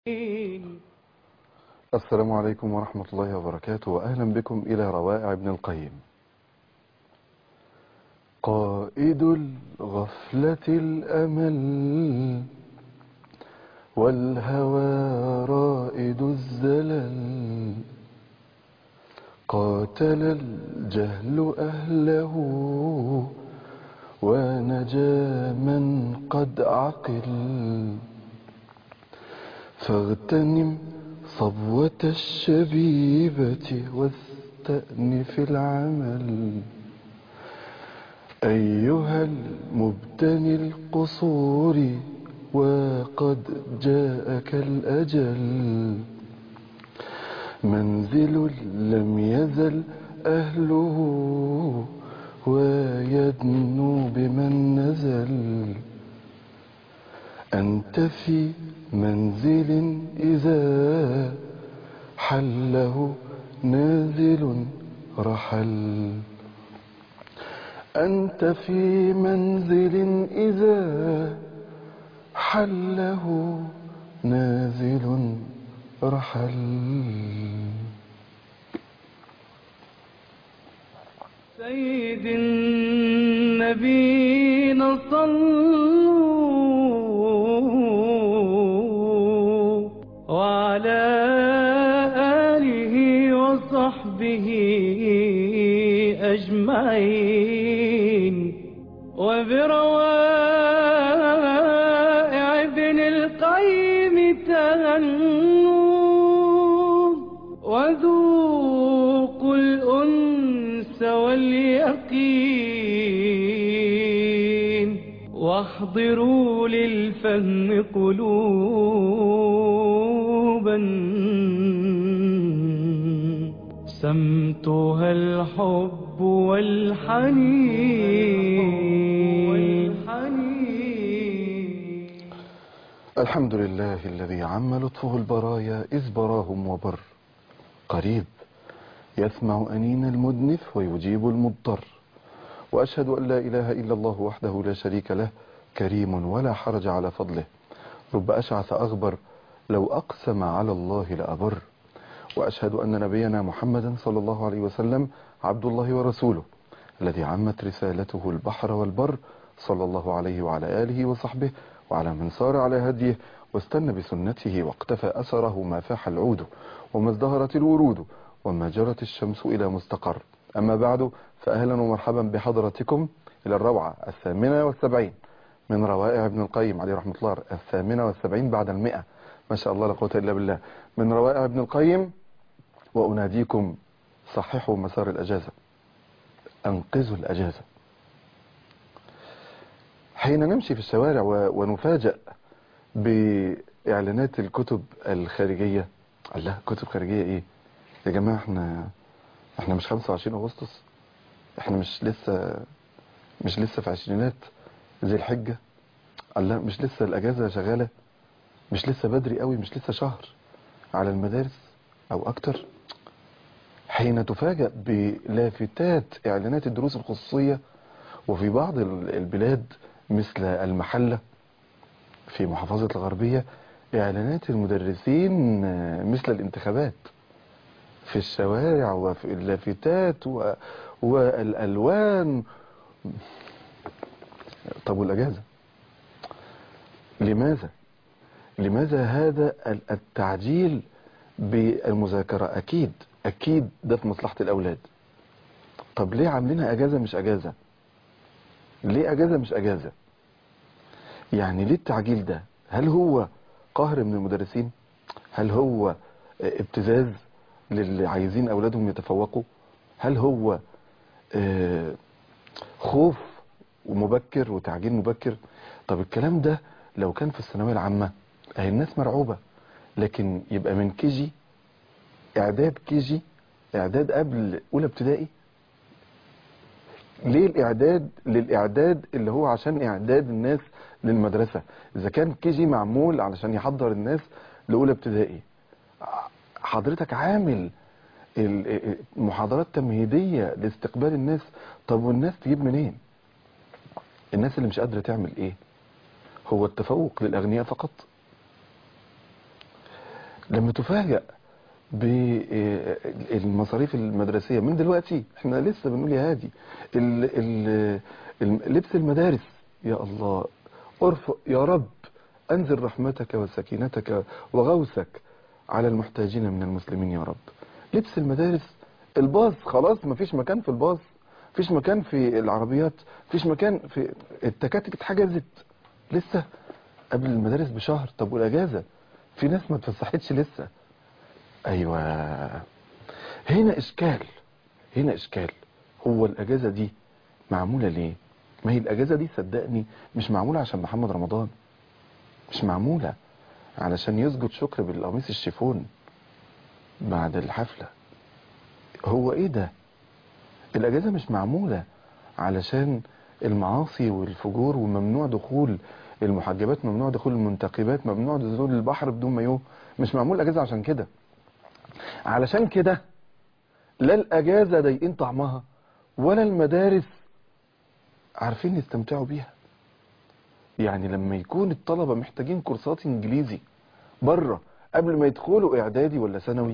السلام عليكم ورحمة الله وبركاته وأهلا بكم إلى روائع ابن القيم قائد الغفلة الأمل والهوى رائد الزلل قاتل الجهل أهله ونجا من قد عقل فاغتنم صبوة الشبيبة واستأنف العمل أيها المبتني القصور وقد جاءك الأجل منزل لم يزل أهله ويدنو بمن نزل أنت في منزل إذا حله نازل رحل أنت في منزل إذا حله نازل رحل سيد النبينا صلوا وعلى آله وصحبه أجمعين وبروائع ابن القيم تهنوا وذوقوا الأنس واليقين واحضروا للفهم قلوبا سمتها الحب والحنين الحمد لله الذي عم لطفه البرايا إذ براهم وبر قريب يسمع أنين المدنف ويجيب المضطر وأشهد أن لا إله إلا الله وحده لا شريك له كريم ولا حرج على فضله رب أشعث أغبر لو أقسم على الله لأبر وأشهد أن نبينا محمدا صلى الله عليه وسلم عبد الله ورسوله الذي عمت رسالته البحر والبر صلى الله عليه وعلى آله وصحبه وعلى من سار على هديه واستنى بسنته واقتفى أثره ما فاح العود وما ازدهرت الورود وما جرت الشمس إلى مستقر أما بعد فأهلا ومرحبا بحضرتكم إلى الروعة الثامنة والسبعين من روائع ابن القيم عليه رحمة الله الثامنة والسبعين بعد المئة ما شاء الله لا قوة إلا بالله من روائع ابن القيم وأناديكم صححوا مسار الأجازة أنقذوا الأجازة حين نمشي في الشوارع و- ونفاجأ بإعلانات الكتب الخارجية الله كتب خارجية إيه يا جماعة احنا احنا مش 25 أغسطس احنا مش لسه مش لسه في عشرينات زي الحجة الله مش لسه الأجازة شغالة مش لسه بدري قوي مش لسه شهر على المدارس أو أكتر حين تفاجأ بلافتات إعلانات الدروس الخصوصية وفي بعض ال- البلاد مثل المحلة في محافظة الغربية إعلانات المدرسين آه، مثل الانتخابات في الشوارع وفي اللافتات و... والألوان طب والأجازة لماذا لماذا هذا ال- التعجيل بالمذاكرة أكيد أكيد ده في مصلحة الأولاد طب ليه عاملينها أجازة مش أجازة ليه أجازة مش أجازة يعني ليه التعجيل ده هل هو قهر من المدرسين هل هو ابتزاز للي عايزين أولادهم يتفوقوا هل هو آه، خوف ومبكر وتعجيل مبكر طب الكلام ده لو كان في الثانوية العامة اهي الناس مرعوبة لكن يبقى من كيجي اعداد كيجي اعداد قبل اولى ابتدائي ليه الاعداد للاعداد اللي هو عشان اعداد الناس للمدرسة اذا كان كيجي معمول علشان يحضر الناس لاولى ابتدائي حضرتك عامل ال- محاضرات تمهيدية لاستقبال الناس طب والناس تجيب منين الناس اللي مش قادرة تعمل ايه هو التفوق للأغنياء فقط لما تفاجأ بالمصاريف المدرسية من دلوقتي احنا لسه بنقول يا هادي ال- ال- ال- لبس المدارس يا الله ارفق يا رب انزل رحمتك وسكينتك وغوثك على المحتاجين من المسلمين يا رب لبس المدارس الباص خلاص مفيش مكان في الباص مفيش مكان في العربيات مفيش مكان في التكاتك اتحجزت لسه قبل المدارس بشهر طب والاجازه في ناس ما اتفسحتش لسه ايوه هنا اشكال هنا اشكال هو الاجازه دي معموله ليه ما هي الاجازه دي صدقني مش معموله عشان محمد رمضان مش معموله علشان يسجد شكر بالقميص الشيفون بعد الحفله هو ايه ده الاجازه مش معموله علشان المعاصي والفجور وممنوع دخول المحجبات ممنوع دخول المنتقبات ممنوع دخول البحر بدون مايوه مش معمول اجازه عشان كده علشان كده لا الاجازه ضايقين طعمها ولا المدارس عارفين يستمتعوا بيها يعني لما يكون الطلبه محتاجين كورسات انجليزي بره قبل ما يدخلوا اعدادي ولا ثانوي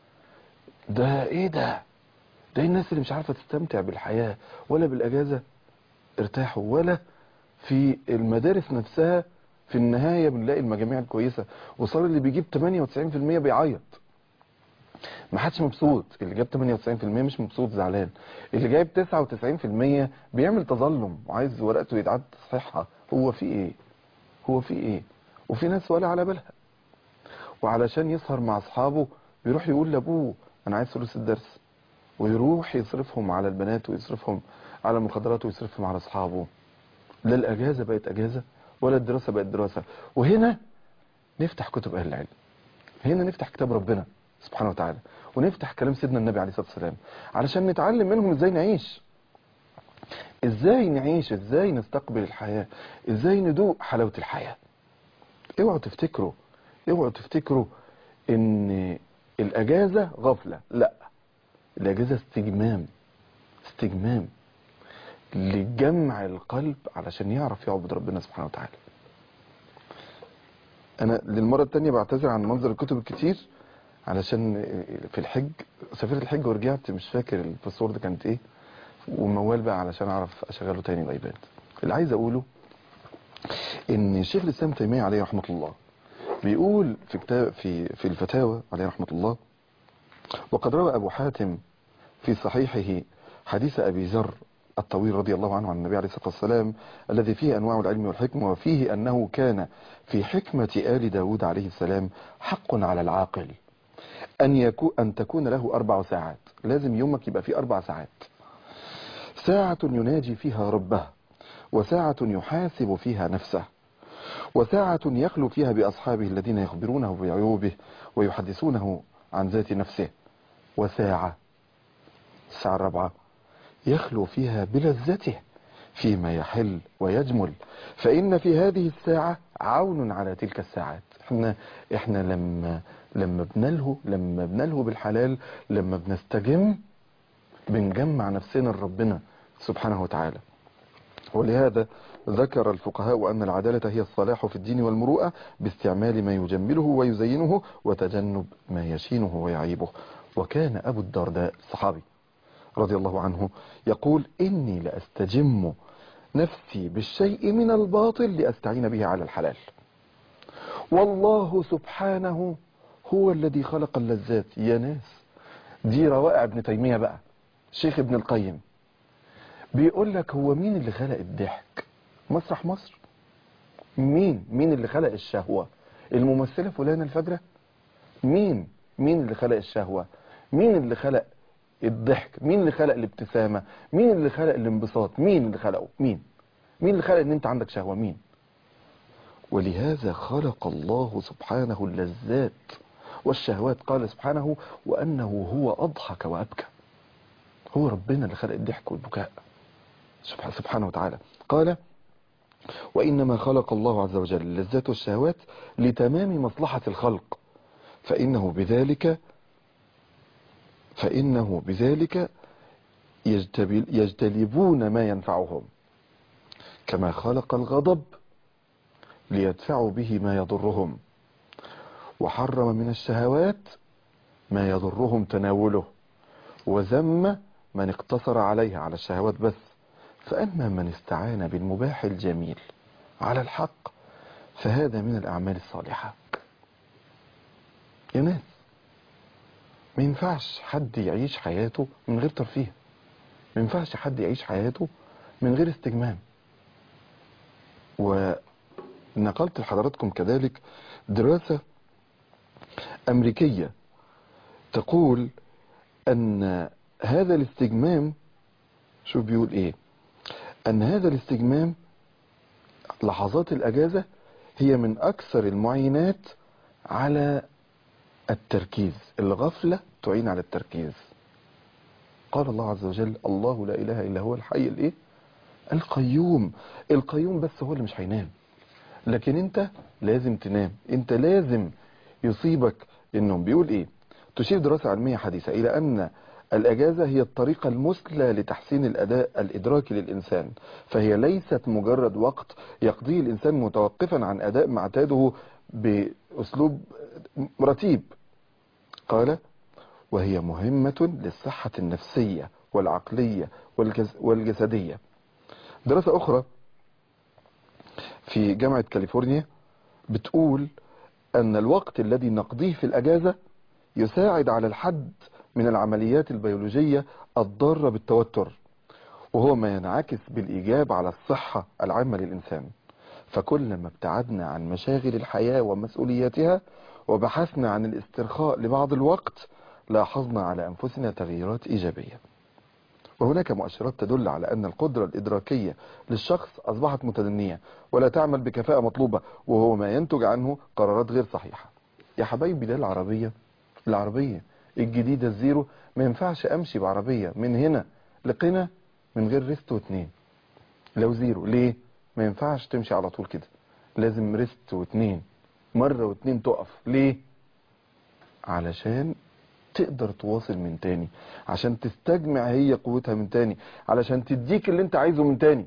ده ايه ده ده الناس اللي مش عارفه تستمتع بالحياه ولا بالاجازه ارتاحوا ولا في المدارس نفسها في النهايه بنلاقي المجاميع الكويسه وصار اللي بيجيب 98% بيعيط ما حدش مبسوط اللي جاب 98% مش مبسوط زعلان اللي جايب 99% بيعمل تظلم وعايز ورقته يتعاد تصحيحها هو في ايه هو في ايه وفي ناس ولا على بالها وعلشان يسهر مع اصحابه بيروح يقول لابوه انا عايز فلوس الدرس ويروح يصرفهم على البنات ويصرفهم على المخدرات ويصرفهم على اصحابه لا الاجازه بقت اجازه ولا الدراسه بقت دراسه وهنا نفتح كتب اهل العلم هنا نفتح كتاب ربنا سبحانه وتعالى ونفتح كلام سيدنا النبي عليه الصلاه والسلام علشان نتعلم منهم ازاي نعيش ازاي نعيش ازاي نستقبل الحياه ازاي ندوق حلاوه الحياه اوعوا تفتكروا اوعوا تفتكروا ان الاجازه غفله لا الاجازه استجمام استجمام لجمع القلب علشان يعرف يعبد ربنا سبحانه وتعالى انا للمره الثانيه بعتذر عن منظر الكتب الكتير علشان في الحج سافرت الحج ورجعت مش فاكر الباسورد كانت ايه وموال بقى علشان اعرف اشغله تاني الايباد اللي عايز اقوله ان شيخ الاسلام تيميه عليه رحمه الله بيقول في كتاب في في الفتاوى عليه رحمه الله وقد روى ابو حاتم في صحيحه حديث ابي ذر الطويل رضي الله عنه عن النبي عليه الصلاة والسلام الذي فيه أنواع العلم والحكمة وفيه أنه كان في حكمة آل داود عليه السلام حق على العاقل أن, يكو أن تكون له أربع ساعات لازم يومك يبقى فيه أربع ساعات ساعة يناجي فيها ربه وساعة يحاسب فيها نفسه وساعة يخلو فيها بأصحابه الذين يخبرونه بعيوبه ويحدثونه عن ذات نفسه وساعة الساعة الرابعة يخلو فيها بلذته فيما يحل ويجمل فإن في هذه الساعة عون على تلك الساعات احنا احنا لما لما بنلهو لما بنلهو بالحلال لما بنستجم بنجمع نفسنا لربنا سبحانه وتعالى ولهذا ذكر الفقهاء أن العدالة هي الصلاح في الدين والمروءة باستعمال ما يجمله ويزينه وتجنب ما يشينه ويعيبه وكان أبو الدرداء الصحابي رضي الله عنه يقول إني لأستجم نفسي بالشيء من الباطل لأستعين به على الحلال والله سبحانه هو الذي خلق اللذات يا ناس دي روائع ابن تيمية بقى شيخ ابن القيم بيقول لك هو مين اللي خلق الضحك مسرح مصر مين مين اللي خلق الشهوة الممثلة فلانة الفجرة مين مين اللي خلق الشهوة مين اللي خلق الضحك مين اللي خلق الابتسامة مين اللي خلق الانبساط مين اللي خلقه مين مين اللي خلق ان انت عندك شهوة مين ولهذا خلق الله سبحانه اللذات والشهوات قال سبحانه وأنه هو أضحك وأبكى هو ربنا اللي خلق الضحك والبكاء سبحانه وتعالى قال وإنما خلق الله عز وجل اللذات والشهوات لتمام مصلحة الخلق فإنه بذلك فإنه بذلك يجتلبون ما ينفعهم كما خلق الغضب ليدفعوا به ما يضرهم وحرم من الشهوات ما يضرهم تناوله وذم من اقتصر عليها على الشهوات بس فأما من استعان بالمباح الجميل على الحق فهذا من الأعمال الصالحة يا ناس ما ينفعش حد يعيش حياته من غير ترفيه ما ينفعش حد يعيش حياته من غير استجمام ونقلت لحضراتكم كذلك دراسة أمريكية تقول أن هذا الاستجمام شوف بيقول إيه أن هذا الاستجمام لحظات الأجازة هي من أكثر المعينات على التركيز الغفلة تعين على التركيز قال الله عز وجل الله لا إله إلا هو الحي الإيه القيوم القيوم بس هو اللي مش هينام لكن انت لازم تنام انت لازم يصيبك النوم بيقول ايه تشير دراسة علمية حديثة الى ان الاجازة هي الطريقة المثلى لتحسين الاداء الادراكي للانسان فهي ليست مجرد وقت يقضيه الانسان متوقفا عن اداء ما اعتاده باسلوب رتيب قال وهي مهمة للصحة النفسية والعقلية والجس والجسدية دراسة أخرى في جامعة كاليفورنيا بتقول أن الوقت الذي نقضيه في الأجازة يساعد على الحد من العمليات البيولوجية الضارة بالتوتر وهو ما ينعكس بالإيجاب على الصحة العامة للإنسان فكلما ابتعدنا عن مشاغل الحياة ومسؤولياتها وبحثنا عن الاسترخاء لبعض الوقت لاحظنا على أنفسنا تغييرات إيجابية وهناك مؤشرات تدل على أن القدرة الإدراكية للشخص أصبحت متدنية ولا تعمل بكفاءة مطلوبة وهو ما ينتج عنه قرارات غير صحيحة يا حبايبي ده العربية العربية الجديدة الزيرو ما ينفعش أمشي بعربية من هنا لقنا من غير ريست واتنين لو زيرو ليه ما ينفعش تمشي على طول كده لازم ريست واتنين مرة واتنين تقف ليه علشان تقدر تواصل من تاني عشان تستجمع هي قوتها من تاني علشان تديك اللي انت عايزه من تاني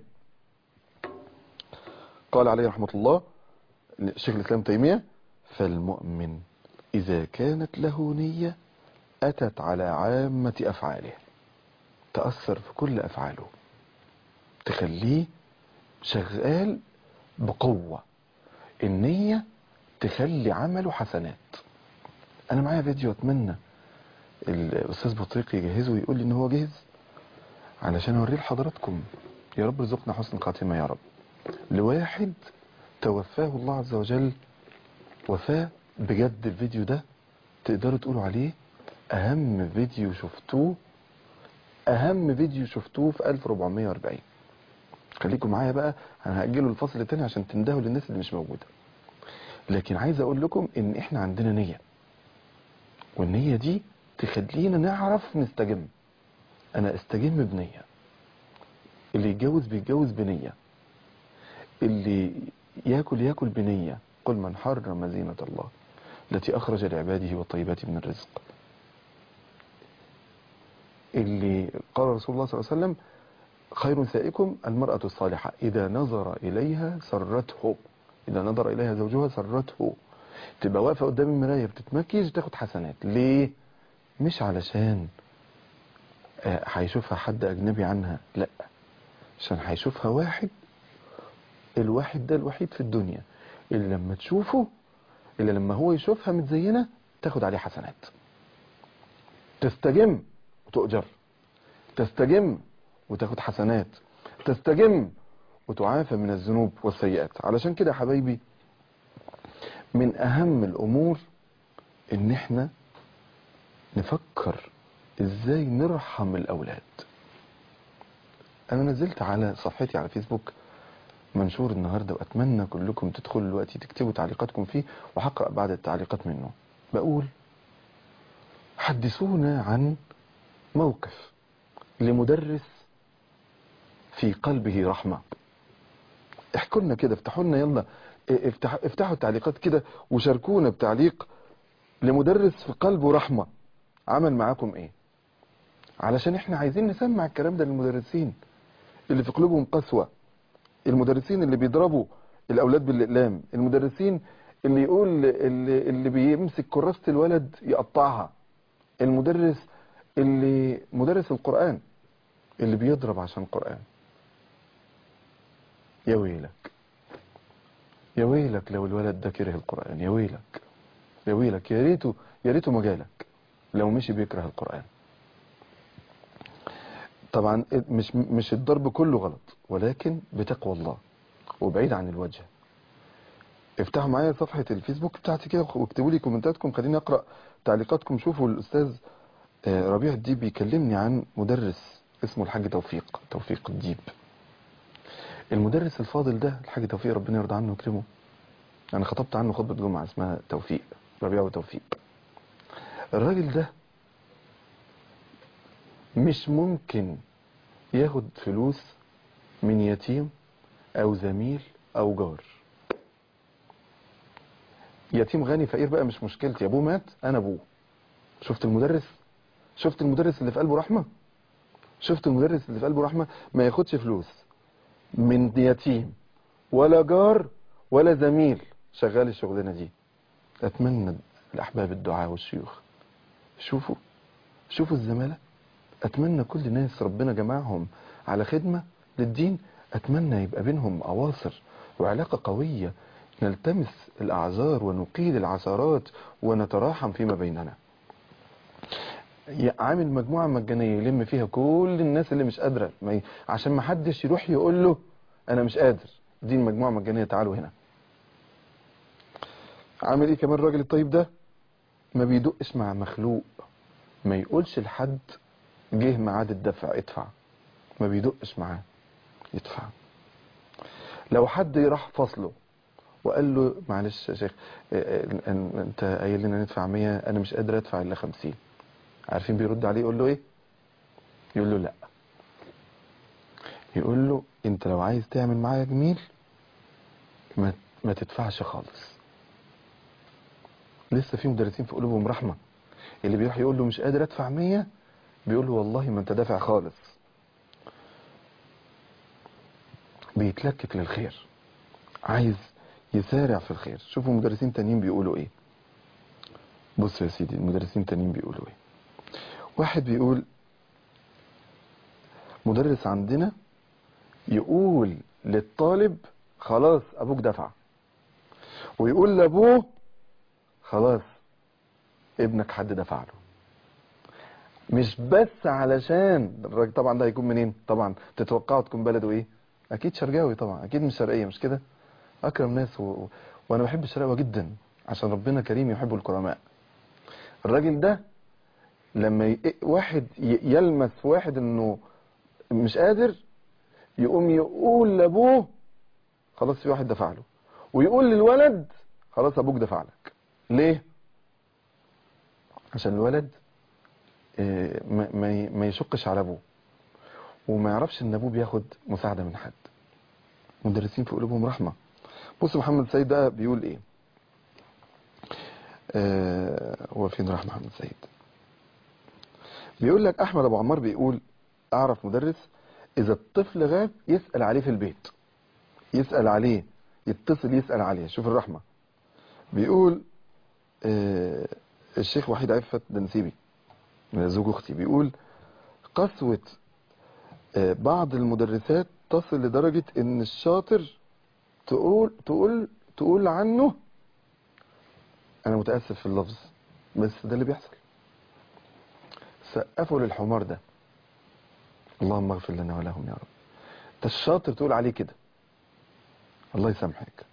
قال عليه رحمة الله شيخ الإسلام تيمية فالمؤمن إذا كانت له نية أتت على عامة أفعاله تأثر في كل أفعاله تخليه شغال بقوة النية تخلي عمله حسنات أنا معايا فيديو أتمنى الأستاذ بطريق يجهزه ويقول لي إن هو جاهز علشان أوريه لحضراتكم يا رب ارزقنا حسن الخاتمة يا رب لواحد توفاه الله عز وجل وفاة بجد الفيديو ده تقدروا تقولوا عليه أهم فيديو شفتوه أهم فيديو شفتوه في 1440 خليكم معايا بقى أنا هأجله الفصل التاني عشان تندهوا للناس اللي مش موجودة لكن عايز أقول لكم إن إحنا عندنا نية والنية دي تخلينا نعرف نستجم أنا استجم بنية اللي يتجوز بيتجوز بنية اللي ياكل ياكل بنية قل من حرم زينة الله التي أخرج لعباده والطيبات من الرزق اللي قال رسول الله صلى الله عليه وسلم خير نسائكم المرأة الصالحة إذا نظر إليها سرته إذا نظر إليها زوجها سرته تبقى واقفة قدام المراية بتتمكيج تاخد حسنات ليه مش علشان آه، هيشوفها حد أجنبي عنها لا عشان هيشوفها واحد الواحد ده الوحيد في الدنيا اللي لما تشوفه اللي لما هو يشوفها متزينة تاخد عليه حسنات تستجم وتؤجر تستجم وتاخد حسنات تستجم وتعافى من الذنوب والسيئات علشان كده يا حبايبي من اهم الامور ان احنا نفكر ازاي نرحم الاولاد انا نزلت على صفحتي على فيسبوك منشور النهاردة واتمنى كلكم تدخلوا دلوقتي تكتبوا تعليقاتكم فيه وهقرأ بعد التعليقات منه بقول حدثونا عن موقف لمدرس في قلبه رحمة احكوا لنا كده افتحوا لنا يلا افتح افتحوا التعليقات كده وشاركونا بتعليق لمدرس في قلبه رحمة عمل معاكم ايه علشان احنا عايزين نسمع الكلام ده للمدرسين اللي في قلوبهم قسوة المدرسين اللي بيضربوا الاولاد بالاقلام المدرسين اللي يقول اللي, اللي بيمسك كراسة الولد يقطعها المدرس اللي مدرس القرآن اللي بيضرب عشان القرآن يا ويلك يا ويلك لو الولد ده كره القرآن يا ويلك يا ويلك يا ريته يا ريته ما جالك لو مشي بيكره القرآن طبعا مش مش الضرب كله غلط ولكن بتقوى الله وبعيد عن الوجه افتحوا معايا صفحة الفيسبوك بتاعتي كده واكتبوا لي كومنتاتكم خليني اقرا تعليقاتكم شوفوا الاستاذ آه، ربيع الديب بيكلمني عن مدرس اسمه الحاج توفيق توفيق الديب المدرس الفاضل ده الحاج توفيق ربنا يرضى عنه ويكرمه انا خطبت عنه خطبة جمعة اسمها توفيق ربيع وتوفيق الراجل ده مش ممكن ياخد فلوس من يتيم او زميل او جار يتيم غني فقير بقى مش مشكلتي ابوه مات انا ابوه شفت المدرس شفت المدرس اللي في قلبه رحمة شفت المدرس اللي في قلبه رحمة ما ياخدش فلوس من يتيم ولا جار ولا زميل شغال الشغلانة دي اتمنى الاحباب الدعاء والشيوخ شوفوا شوفوا الزمالة اتمنى كل الناس ربنا جمعهم على خدمة للدين اتمنى يبقى بينهم اواصر وعلاقة قوية نلتمس الاعذار ونقيل العثرات ونتراحم فيما بيننا عامل مجموعة مجانية يلم فيها كل الناس اللي مش قادرة ما ي... عشان ما حدش يروح يقول له انا مش قادر دي المجموعة مجانية تعالوا هنا عامل ايه كمان الراجل الطيب ده ما بيدقش مع مخلوق ما يقولش لحد جه ميعاد الدفع ادفع ما بيدقش معاه يدفع لو حد راح فصله وقال له معلش يا شيخ اه، اه، انت قايل لنا ندفع 100 انا مش قادر ادفع الا 50 عارفين بيرد عليه يقول له ايه يقول له لا يقول له انت لو عايز تعمل معايا جميل ما ما تدفعش خالص لسه في مدرسين في قلوبهم رحمة اللي بيروح يقول له مش قادر ادفع 100 بيقول له والله ما انت دافع خالص بيتلكك للخير عايز يسارع في الخير شوفوا مدرسين تانيين بيقولوا ايه بص يا سيدي المدرسين تانيين بيقولوا ايه واحد بيقول مدرس عندنا يقول للطالب خلاص ابوك دفع ويقول لابوه خلاص ابنك حد دفع له مش بس علشان الراجل طبعا ده هيكون منين طبعا تتوقعوا تكون بلده ايه اكيد شرقاوي طبعا اكيد مش شرقيه مش كده اكرم ناس و... وانا بحب الشرقاوه جدا عشان ربنا كريم يحب الكرماء الراجل ده لما ي... واحد ي... يلمس واحد انه مش قادر يقوم يقول لابوه خلاص في واحد دفع له ويقول للولد خلاص ابوك دفع لك ليه عشان الولد آه، ما- ما ي- ما يشقش على ابوه وما يعرفش ان ابوه بياخد مساعدة من حد مدرسين في قلوبهم رحمة بص محمد سيد ده بيقول ايه آه، هو فين راح محمد سيد بيقول لك احمد ابو عمار بيقول اعرف مدرس اذا الطفل غاب يسأل عليه في البيت يسأل عليه يتصل يسأل عليه شوف الرحمة بيقول آه، الشيخ وحيد عفت دنسيبي زوج اختي بيقول قسوة آه، بعض المدرسات تصل لدرجة ان الشاطر تقول تقول تقول عنه انا متأسف في اللفظ بس ده اللي بيحصل سقفوا للحمار ده اللهم اغفر لنا ولهم يا رب انت الشاطر تقول عليه كده الله يسامحك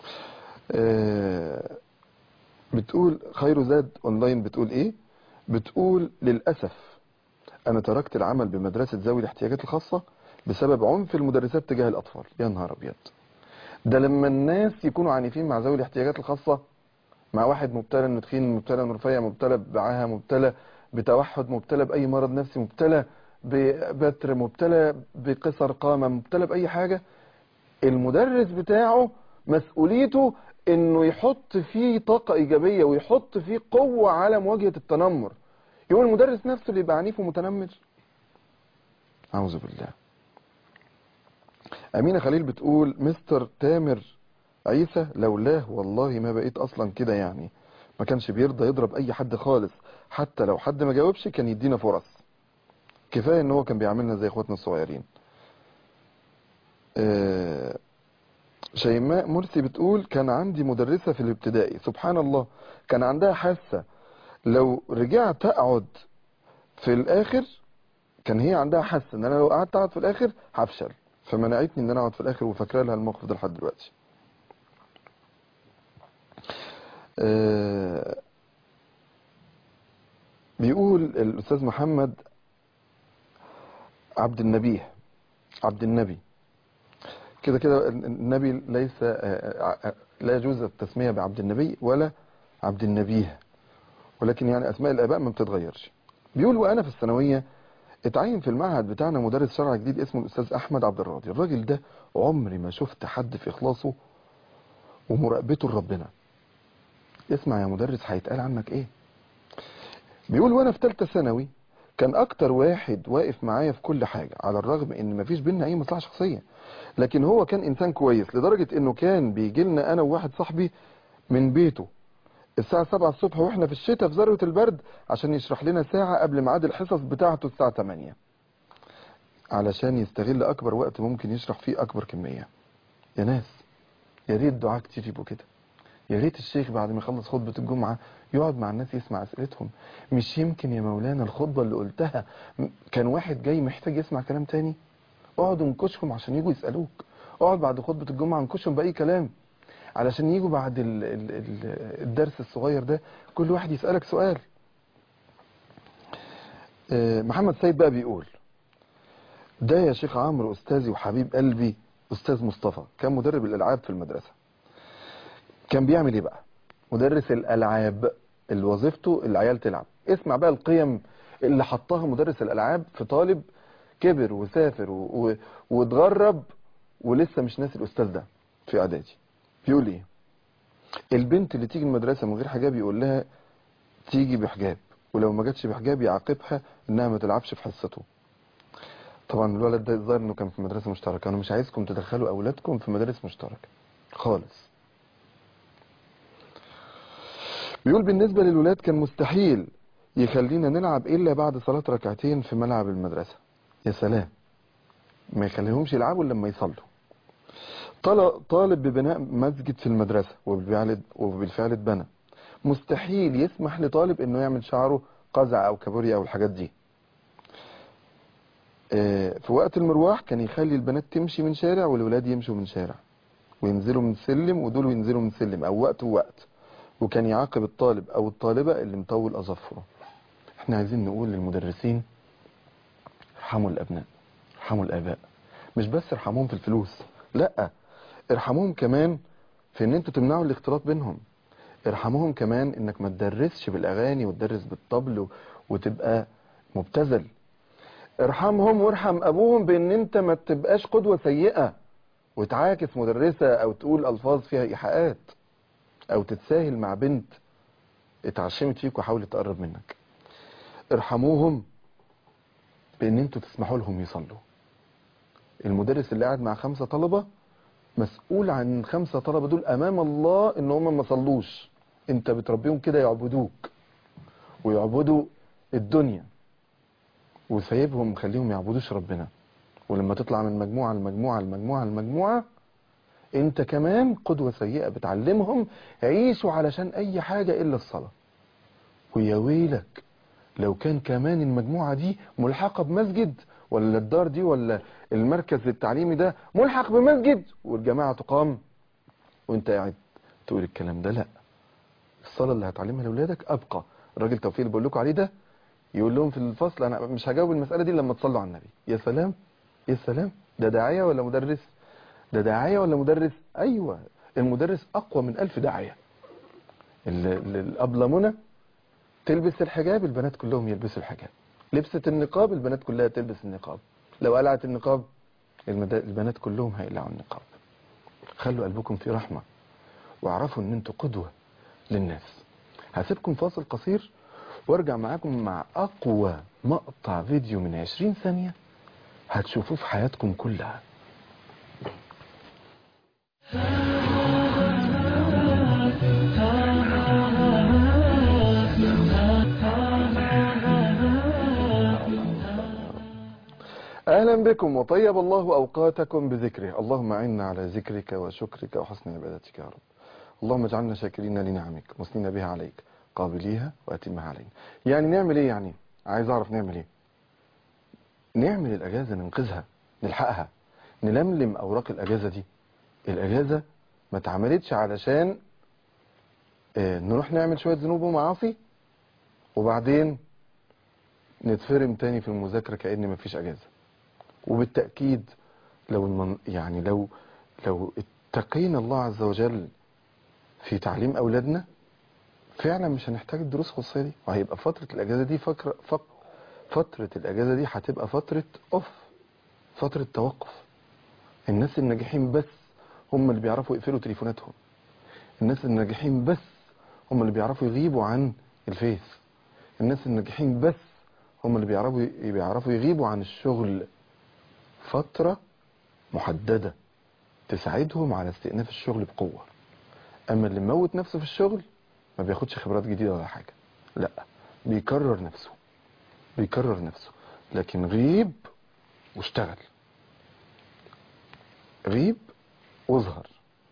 آه، بتقول خير زاد اونلاين بتقول ايه بتقول للأسف انا تركت العمل بمدرسة ذوي الاحتياجات الخاصة بسبب عنف المدرسات تجاه الاطفال يا نهار ابيض ده لما الناس يكونوا عنيفين مع ذوي الاحتياجات الخاصة مع واحد مبتلى انه تخين مبتلى انه رفيع مبتلى بعاهة مبتلى بتوحد مبتلى بأي مرض نفسي مبتلى ببتر مبتلى بقصر قامة مبتلى بأي حاجة المدرس بتاعه مسؤوليته انه يحط فيه طاقة ايجابية ويحط فيه قوة على مواجهة التنمر يقول المدرس نفسه اللي يبقى عنيف ومتنمر اعوذ بالله امينة خليل بتقول مستر تامر عيسى لولاه والله ما بقيت اصلا كده يعني ما كانش بيرضى يضرب اي حد خالص حتى لو حد ما جاوبش كان يدينا فرص كفايه ان هو كان بيعاملنا زي اخواتنا الصغيرين آه، شيماء مرسي بتقول كان عندي مدرسة في الابتدائي سبحان الله كان عندها حاسة لو رجعت اقعد في الاخر كان هي عندها حاسة ان انا لو قعدت اقعد في الاخر هفشل فمنعتني ان انا اقعد في الاخر وفاكره لها الموقف ده لحد دلوقتي آه، بيقول الاستاذ محمد عبد النبيه عبد النبي كده كده النبي ليس آه، آه، لا يجوز التسمية بعبد النبي ولا عبد النبيه ولكن يعني أسماء الآباء ما بتتغيرش بيقول وأنا في الثانوية اتعين في المعهد بتاعنا مدرس شرع جديد اسمه الأستاذ أحمد عبد الراضي الراجل ده عمري ما شفت حد في إخلاصه ومراقبته لربنا اسمع يا مدرس هيتقال عنك ايه بيقول وانا في ثالثه ثانوي كان اكتر واحد واقف معايا في كل حاجه على الرغم ان مفيش بينا اي مصلحه شخصيه لكن هو كان انسان كويس لدرجه انه كان بيجي لنا انا وواحد صاحبي من بيته الساعه 7 الصبح واحنا في الشتاء في ذروه البرد عشان يشرح لنا ساعه قبل ميعاد الحصص بتاعته الساعه 8 علشان يستغل اكبر وقت ممكن يشرح فيه اكبر كميه يا ناس يا ريت دعاء كتير يبقوا كده يا ريت الشيخ بعد ما يخلص خطبة الجمعة يقعد مع الناس يسمع أسئلتهم مش يمكن يا مولانا الخطبة اللي قلتها م- كان واحد جاي محتاج يسمع كلام تاني اقعد انكشهم عشان يجوا يسألوك اقعد بعد خطبة الجمعة انكشهم بأي كلام علشان يجوا بعد ال ال ال الدرس الصغير ده كل واحد يسألك سؤال آه، محمد سيد بقى بيقول ده يا شيخ عمرو أستاذي وحبيب قلبي أستاذ مصطفى كان مدرب الألعاب في المدرسة كان بيعمل ايه بقى مدرس الالعاب اللي وظيفته العيال تلعب اسمع بقى القيم اللي حطها مدرس الالعاب في طالب كبر وسافر و... و... واتغرب ولسه مش ناسي الاستاذ ده في اعدادي بيقول ايه البنت اللي تيجي المدرسه من غير حجاب يقول لها تيجي بحجاب ولو ما جاتش بحجاب يعاقبها انها ما تلعبش في حصته طبعا الولد ده الظاهر انه كان في مدرسه مشتركه انا مش عايزكم تدخلوا اولادكم في مدارس مشتركه خالص بيقول بالنسبة للولاد كان مستحيل يخلينا نلعب إلا بعد صلاة ركعتين في ملعب المدرسة يا سلام ما يخليهمش يلعبوا إلا لما يصلوا طل- طالب ببناء مسجد في المدرسة وبالفعل وبالفعل اتبنى مستحيل يسمح لطالب انه يعمل شعره قزع او كابوريا او الحاجات دي آه، في وقت المروح كان يخلي البنات تمشي من شارع والولاد يمشوا من شارع وينزلوا من سلم ودول ينزلوا من سلم او وقت ووقت وكان يعاقب الطالب او الطالبة اللي مطول اظافره احنا عايزين نقول للمدرسين ارحموا الابناء ارحموا الاباء مش بس ارحموهم في الفلوس لا ارحموهم كمان في ان انتوا تمنعوا الاختلاط بينهم ارحموهم كمان انك ما تدرسش بالاغاني وتدرس بالطبل و- وتبقى مبتذل ارحمهم وارحم ابوهم بان انت ما تبقاش قدوة سيئة وتعاكس مدرسة او تقول الفاظ فيها ايحاءات او تتساهل مع بنت اتعشمت فيك وحاولت تقرب منك ارحموهم بان انتوا تسمحوا لهم يصلوا المدرس اللي قاعد مع خمسة طلبة مسؤول عن الخمسة طلبة دول امام الله ان هم ما صلوش انت بتربيهم كده يعبدوك ويعبدوا الدنيا وسايبهم مخليهم يعبدوش ربنا ولما تطلع من مجموعة لمجموعة لمجموعة لمجموعة انت كمان قدوة سيئة بتعلمهم عيشوا علشان اي حاجة الا الصلاة ويا ويلك لو كان كمان المجموعة دي ملحقة بمسجد ولا الدار دي ولا المركز التعليمي ده ملحق بمسجد والجماعة تقام وانت قاعد تقول الكلام ده لا الصلاة اللي هتعلمها لأولادك أبقى الراجل توفيق اللي بقول لكم عليه ده يقول لهم في الفصل أنا مش هجاوب المسألة دي لما تصلوا على النبي يا سلام يا سلام ده داعية ولا مدرس ده داعية ولا مدرس أيوة المدرس أقوى من ألف داعية ال- ال- الأبلة منى تلبس الحجاب البنات كلهم يلبسوا الحجاب لبست النقاب البنات كلها تلبس النقاب لو قلعت النقاب المدا- البنات كلهم هيقلعوا النقاب خلوا قلبكم في رحمة واعرفوا ان انتوا قدوة للناس هسيبكم فاصل قصير وارجع معاكم مع اقوى مقطع فيديو من 20 ثانية هتشوفوه في حياتكم كلها أهلا بكم وطيب الله أوقاتكم بذكره اللهم أعنا على ذكرك وشكرك وحسن عبادتك يا رب اللهم اجعلنا شاكرين لنعمك مثنين بها عليك قابليها وأتمها علينا يعني نعمل إيه يعني عايز أعرف نعمل إيه نعمل الأجازة ننقذها نلحقها نلملم أوراق الأجازة دي الأجازة ما اتعملتش علشان آه، نروح نعمل شوية ذنوب ومعاصي وبعدين نتفرم تاني في المذاكرة كأن مفيش أجازة وبالتأكيد لو المن... يعني لو لو اتقينا الله عز وجل في تعليم أولادنا فعلا مش هنحتاج الدروس الخصوصية دي وهيبقى فترة الأجازة دي فكرة فق... فترة الأجازة دي هتبقى فترة أوف فترة توقف الناس الناجحين بس هم اللي بيعرفوا يقفلوا تليفوناتهم الناس الناجحين بس هم اللي بيعرفوا يغيبوا عن الفيس الناس الناجحين بس هم اللي بيعرفوا بيعرفوا يغيبوا عن الشغل فترة محددة تساعدهم على استئناف الشغل بقوة أما اللي موت نفسه في الشغل ما بياخدش خبرات جديدة ولا حاجة لا بيكرر نفسه بيكرر نفسه لكن غيب واشتغل غيب واظهر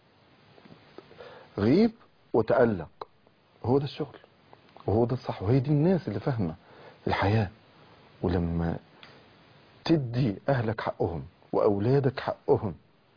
غيب وتألق هو ده الشغل وهو ده الصح وهي دي الناس اللي فاهمة الحياة ولما تدي أهلك حقهم وأولادك حقهم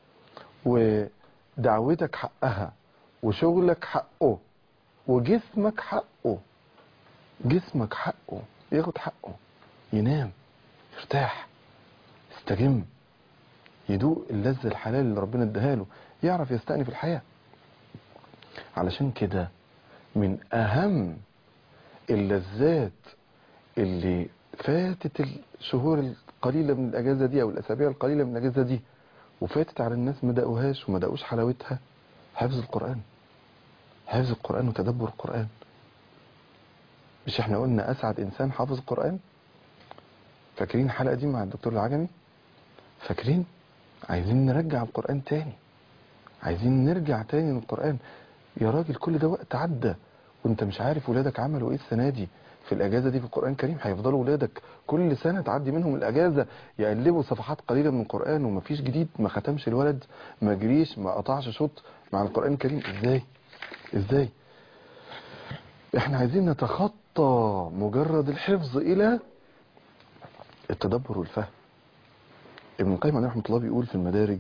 ودعوتك حقها وشغلك حقه وجسمك حقه جسمك حقه ياخد حقه ينام يرتاح يستجم يدوق اللذة الحلال اللي ربنا اداها له يعرف يستأنف الحياة علشان كده من أهم اللذات اللي فاتت الشهور القليلة من الأجازة دي أو الأسابيع القليلة من الأجازة دي وفاتت على الناس ما دقوهاش وما دقوش حلاوتها حفظ القرآن حفظ القرآن وتدبر القرآن مش احنا قلنا أسعد إنسان حافظ القرآن فاكرين الحلقة دي مع الدكتور العجمي فاكرين عايزين نرجع القرآن تاني عايزين نرجع تاني للقرآن يا راجل كل ده وقت عدى وانت مش عارف ولادك عملوا ايه السنة دي في الاجازة دي في القرآن الكريم هيفضلوا ولادك كل سنة تعدي منهم الاجازة يقلبوا صفحات قليلة من القرآن ومفيش جديد ما ختمش الولد ما جريش ما قطعش شوط مع القرآن الكريم ازاي ازاي احنا عايزين نتخطى مجرد الحفظ الى التدبر والفهم ابن القيم عليه رحمه الله بيقول في المدارج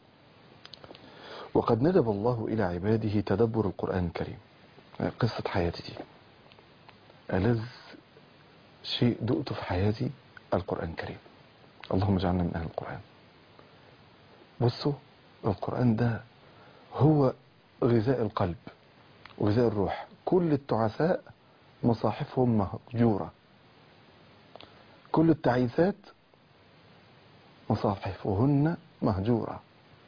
وقد ندب الله إلى عباده تدبر القرآن الكريم قصة حياتي دي ألذ شيء دقته في حياتي القرآن الكريم اللهم اجعلنا من أهل القرآن بصوا القرآن ده هو غذاء القلب وغذاء الروح كل التعساء مصاحفهم مهجورة كل التعيسات مصاحفهن مهجورة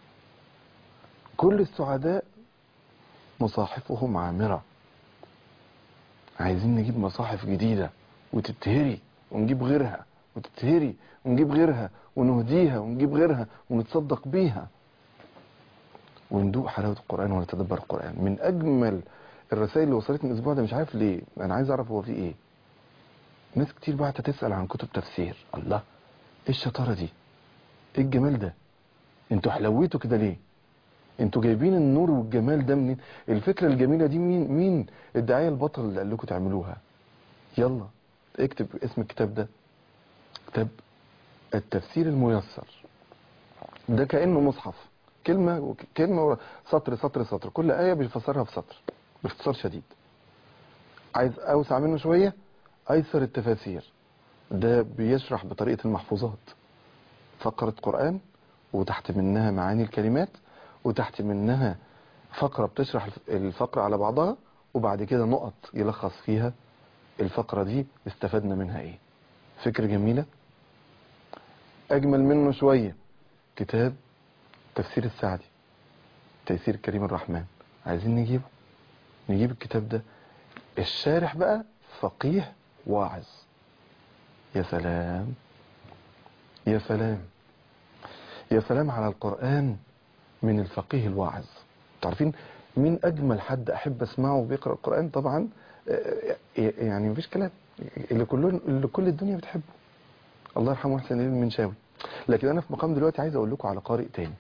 كل السعداء مصاحفهم عامرة عايزين نجيب مصاحف جديدة وتتهري ونجيب غيرها وتتهري ونجيب غيرها ونهديها ونجيب غيرها ونتصدق بيها وندوق حلاوة القرآن ونتدبر القرآن من أجمل الرسائل اللي وصلتني الأسبوع ده مش عارف ليه أنا عايز أعرف هو في إيه ناس كتير بعت تسأل عن كتب تفسير الله إيه الشطارة دي إيه الجمال ده انتوا حلويتوا كده ليه انتوا جايبين النور والجمال ده منين الفكرة الجميلة دي مين مين الداعية البطل اللي قال لكم تعملوها يلا اكتب اسم الكتاب ده كتاب التفسير الميسر ده كأنه مصحف كلمة وك- كلمة ورا- سطر سطر سطر كل آية بيفسرها في سطر باختصار شديد عايز أوسع منه شوية أيسر التفاسير ده بيشرح بطريقة المحفوظات فقرة قرآن وتحت منها معاني الكلمات وتحت منها فقرة بتشرح الف- الفقرة على بعضها وبعد كده نقط يلخص فيها الفقرة دي استفدنا منها ايه فكرة جميلة اجمل منه شوية كتاب تفسير السعدي تيسير كريم الرحمن عايزين نجيبه نجيب الكتاب ده الشارح بقى فقيه واعظ يا سلام يا سلام يا سلام على القرآن من الفقيه الواعظ تعرفين مين أجمل حد أحب أسمعه بيقرأ القرآن طبعا آه، يعني مفيش كلام اللي كل اللي كل الدنيا بتحبه الله يرحمه حسين المنشاوي لكن انا في مقام دلوقتي عايز اقول لكم على قارئ تاني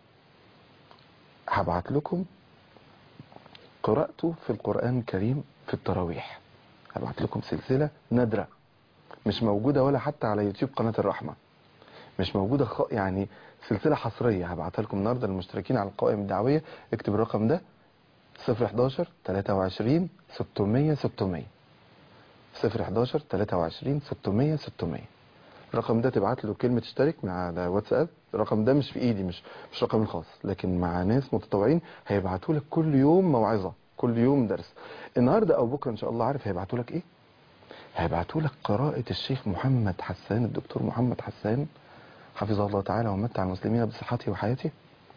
هبعت لكم قراءته في القرآن الكريم في التراويح هبعت لكم سلسلة نادرة مش موجودة ولا حتى على يوتيوب قناة الرحمة مش موجودة خ... يعني سلسلة حصرية هبعتها لكم النهاردة للمشتركين على القوائم الدعوية اكتب الرقم ده 011 23 600 600 011 23 600 600 الرقم ده تبعت له كلمة اشترك من على واتساب الرقم ده مش في ايدي مش مش رقمي الخاص لكن مع ناس متطوعين هيبعتوا لك كل يوم موعظة كل يوم درس النهارده او بكره ان شاء الله عارف هيبعتوا لك ايه هيبعتوا لك قراءة الشيخ محمد حسان الدكتور محمد حسان حفظه الله تعالى ومتع المسلمين بصحته وحياته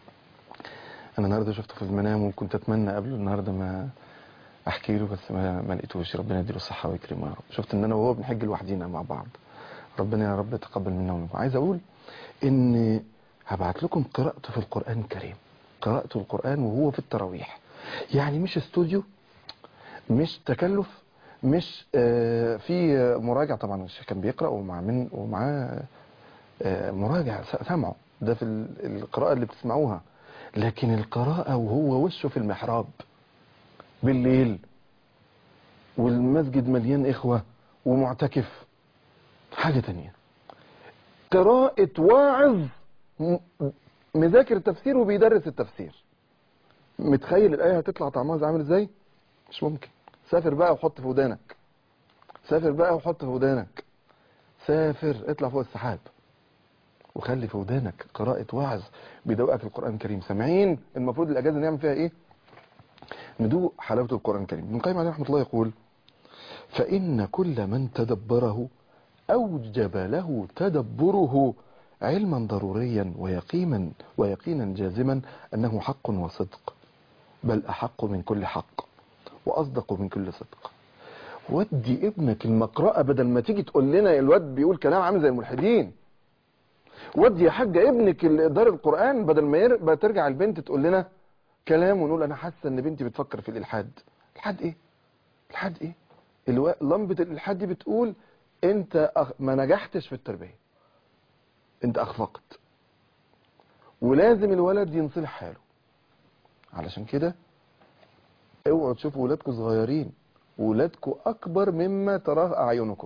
انا النهارده شفته في المنام وكنت اتمنى قبله النهارده ما احكي له بس ما ما لقيتوش ربنا يديله الصحه ويكرمه يا رب شفت ان انا وهو بنحج لوحدينا مع بعض ربنا يا رب يتقبل منا ومنكم عايز اقول ان هبعت لكم قراءته في القران الكريم قراءته القران وهو في التراويح يعني مش استوديو مش تكلف مش آه في مراجع طبعا الشيخ كان بيقرا ومع من ومعاه آه مراجع سمعه ده في ال- القراءه اللي بتسمعوها لكن القراءه وهو وشه في المحراب بالليل والمسجد مليان إخوة ومعتكف حاجة تانية قراءة واعظ م- مذاكر التفسير وبيدرس التفسير متخيل الآية هتطلع طعمها زي عامل ازاي مش ممكن سافر بقى وحط في ودانك سافر بقى وحط في ودانك سافر اطلع فوق السحاب وخلي في ودانك قراءة واعظ بيدوقك القرآن الكريم سامعين المفروض الأجازة نعمل فيها ايه ندوق حلاوة القرآن الكريم ابن القيم عليه رحمة الله يقول فإن كل من تدبره أوجب له تدبره علما ضروريا ويقينا ويقينا جازما أنه حق وصدق بل أحق من كل حق وأصدق من كل صدق ودي ابنك المقرأة بدل ما تيجي تقول لنا الواد بيقول كلام عامل زي الملحدين ودي يا حاجة ابنك ال- دار القرآن بدل ما ير- ما ترجع البنت تقول لنا كلام ونقول انا حاسه ان بنتي بتفكر في الالحاد الحاد ايه الحاد ايه الو... لمبه الالحاد دي بتقول انت أخ... ما نجحتش في التربيه انت اخفقت ولازم الولد ينصلح حاله علشان كده اوعوا تشوفوا ولادكم صغيرين ولادكم اكبر مما تراه اعينكم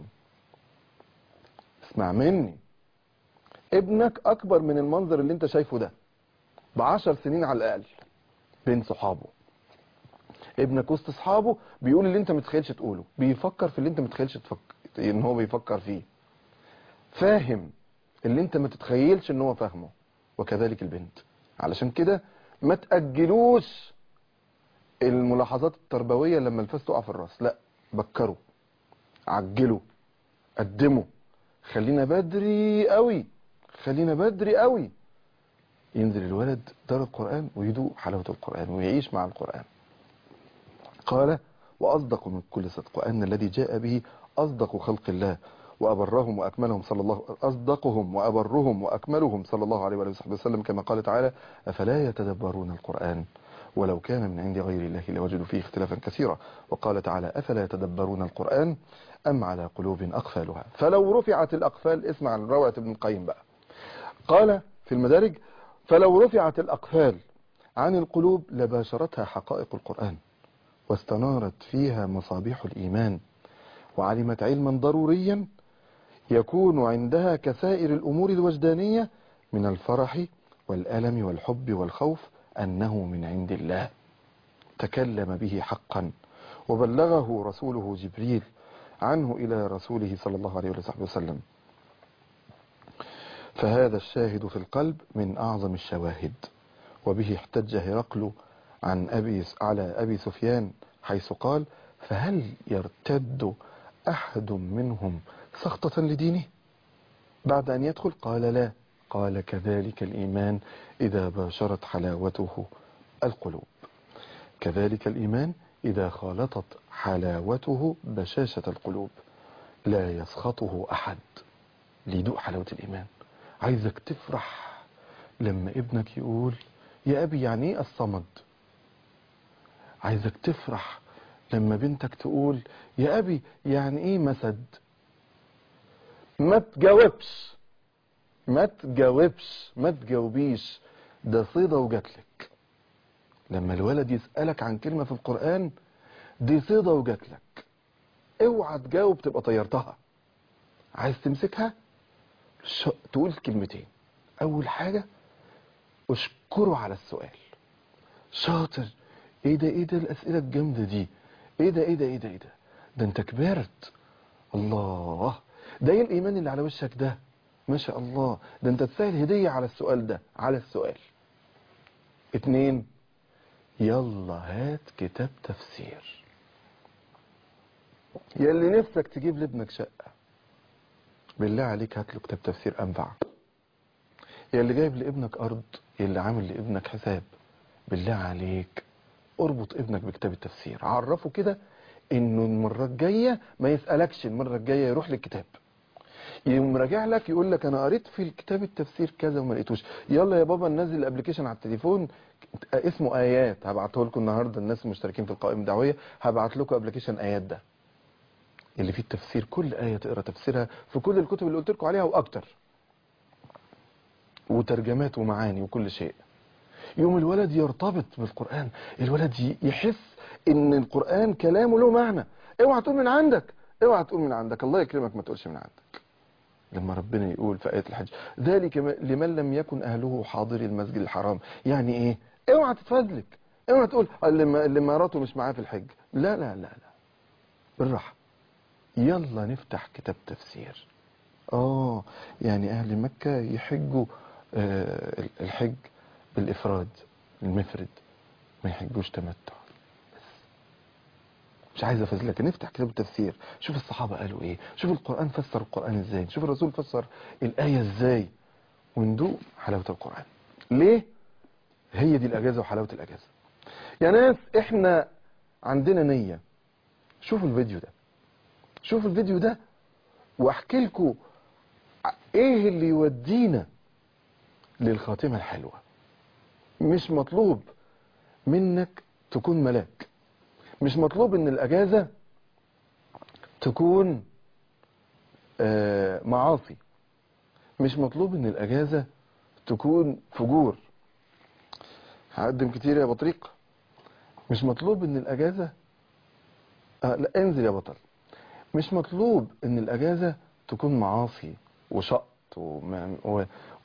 اسمع مني ابنك اكبر من المنظر اللي انت شايفه ده بعشر سنين على الاقل بين صحابه ابنك وسط اصحابه بيقول اللي انت متخيلش تقوله بيفكر في اللي انت متخيلش تفكر ان هو بيفكر فيه فاهم اللي انت ما تتخيلش ان هو فاهمه وكذلك البنت علشان كده ما تأجلوش الملاحظات التربوية لما الفاس تقع في الراس لا بكروا عجلوا قدموا خلينا بدري قوي خلينا بدري قوي ينزل الولد دار القرآن ويدوق حلاوة القرآن ويعيش مع القرآن قال وأصدق من كل صدق وأن الذي جاء به أصدق خلق الله وأبرهم وأكملهم صلى الله أصدقهم وأبرهم وأكملهم صلى الله عليه وآله وصحبه وسلم كما قال تعالى أفلا يتدبرون القرآن ولو كان من عند غير الله لوجدوا فيه اختلافا كثيرا وقال تعالى أفلا يتدبرون القرآن أم على قلوب أقفالها فلو رفعت الأقفال اسمع عن روعة ابن القيم بقى قال في المدارج فلو رفعت الأقفال عن القلوب لباشرتها حقائق القرآن واستنارت فيها مصابيح الإيمان وعلمت علما ضروريا يكون عندها كسائر الأمور الوجدانية من الفرح والألم والحب والخوف أنه من عند الله تكلم به حقا وبلغه رسوله جبريل عنه إلى رسوله صلى الله عليه وصحبه وسلم فهذا الشاهد في القلب من أعظم الشواهد وبه احتج هرقل عن أبي على أبي سفيان حيث قال فهل يرتد أحد منهم سخطة لدينه بعد أن يدخل قال لا قال كذلك الإيمان إذا باشرت حلاوته القلوب كذلك الإيمان إذا خالطت حلاوته بشاشة القلوب لا يسخطه أحد ليدوق حلاوة الإيمان عايزك تفرح لما ابنك يقول يا أبي يعني إيه الصمد عايزك تفرح لما بنتك تقول يا أبي يعني إيه مسد ما تجاوبش ما تجاوبش ما تجاوبيش ده صيدة وجاتلك لما الولد يسألك عن كلمة في القرآن دي صيدة وجاتلك اوعى تجاوب تبقى طيرتها عايز تمسكها ش... تقول كلمتين اول حاجة اشكره على السؤال شاطر ايه ده ايه ده الاسئلة الجامدة دي ايه ده ايه ده ايه ده ايه ده ده انت كبرت الله ده ايه الايمان اللي على وشك ده ما شاء الله ده انت تسهل هدية على السؤال ده على السؤال اتنين يلا هات كتاب تفسير يا اللي نفسك تجيب لابنك شقة بالله عليك هات له كتاب تفسير انفع يا اللي جايب لابنك ارض يا اللي عامل لابنك حساب بالله عليك اربط ابنك بكتاب التفسير عرفه كده انه المرة الجاية ما يسألكش المرة الجاية يروح للكتاب يقوم راجع لك يقول لك انا قريت في الكتاب التفسير كذا وما لقيتوش يلا يا بابا ننزل الابلكيشن على التليفون اسمه ايات هبعته لكم النهارده الناس المشتركين في القائمه الدعويه هبعت لكم ابلكيشن ايات ده اللي فيه التفسير كل ايه تقرا تفسيرها في كل الكتب اللي قلت لكم عليها واكتر وترجمات ومعاني وكل شيء يوم الولد يرتبط بالقران الولد ي- يحس ان القران كلامه له معنى اوعى تقول من عندك اوعى تقول من عندك الله يكرمك ما تقولش من عندك لما ربنا يقول في آية الحج ذلك م- لمن لم يكن أهله حاضر المسجد الحرام يعني إيه اوعى تتفزلك اوعى تقول اللي ما- اللي مراته مش معاه في الحج لا لا لا لا بالراحة يلا نفتح كتاب تفسير اه يعني أهل مكة يحجوا آه الحج بالإفراد المفرد ما يحجوش تمتع مش عايز افزلك نفتح كتاب التفسير شوف الصحابة قالوا ايه شوف القرآن فسر القرآن ازاي شوف الرسول فسر الآية ازاي وندوق حلاوة القرآن ليه هي دي الأجازة وحلاوة الأجازة يا ناس احنا عندنا نية شوفوا الفيديو ده شوفوا الفيديو ده واحكي لكم ايه اللي يودينا للخاتمة الحلوة مش مطلوب منك تكون ملاك مش مطلوب ان الاجازة تكون آه، معاصي مش مطلوب ان الاجازة تكون فجور هقدم كتير يا بطريق مش مطلوب ان الاجازة آه لا انزل يا بطل مش مطلوب ان الاجازة تكون معاصي وشقط وما- و-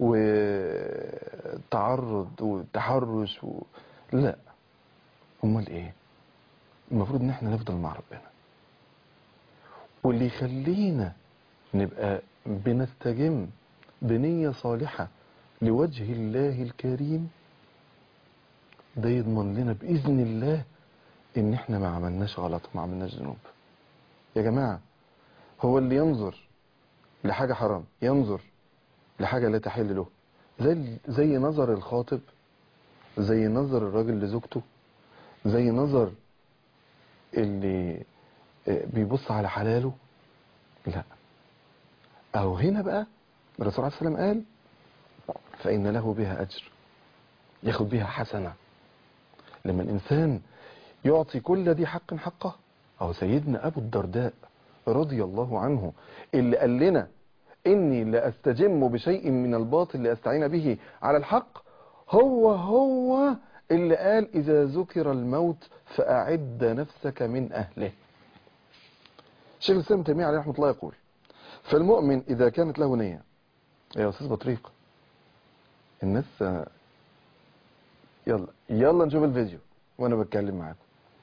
وتعرض وتحرش و... لا امال ايه المفروض ان احنا نفضل مع ربنا واللي يخلينا نبقى بنستجم بنية صالحة لوجه الله الكريم ده يضمن لنا بإذن الله ان احنا ما عملناش غلط وما عملناش ذنوب يا جماعة هو اللي ينظر لحاجة حرام ينظر لحاجة لا تحل له زي زي نظر الخاطب زي نظر الراجل لزوجته زي نظر اللي بيبص على حلاله لا أو هنا بقى الرسول عليه السلام قال فإن له بها أجر ياخد بها حسنة لما الإنسان يعطي كل ذي حق حقه أو سيدنا أبو الدرداء رضي الله عنه اللي قال لنا إني لأستجم بشيء من الباطل لأستعين به على الحق هو هو اللي قال إذا ذكر الموت فأعد نفسك من أهله شيخ الإسلام تيمية عليه رحمة الله يقول فالمؤمن إذا كانت له نية يا أستاذ بطريق الناس يلا يلا نشوف الفيديو وأنا بتكلم معاكم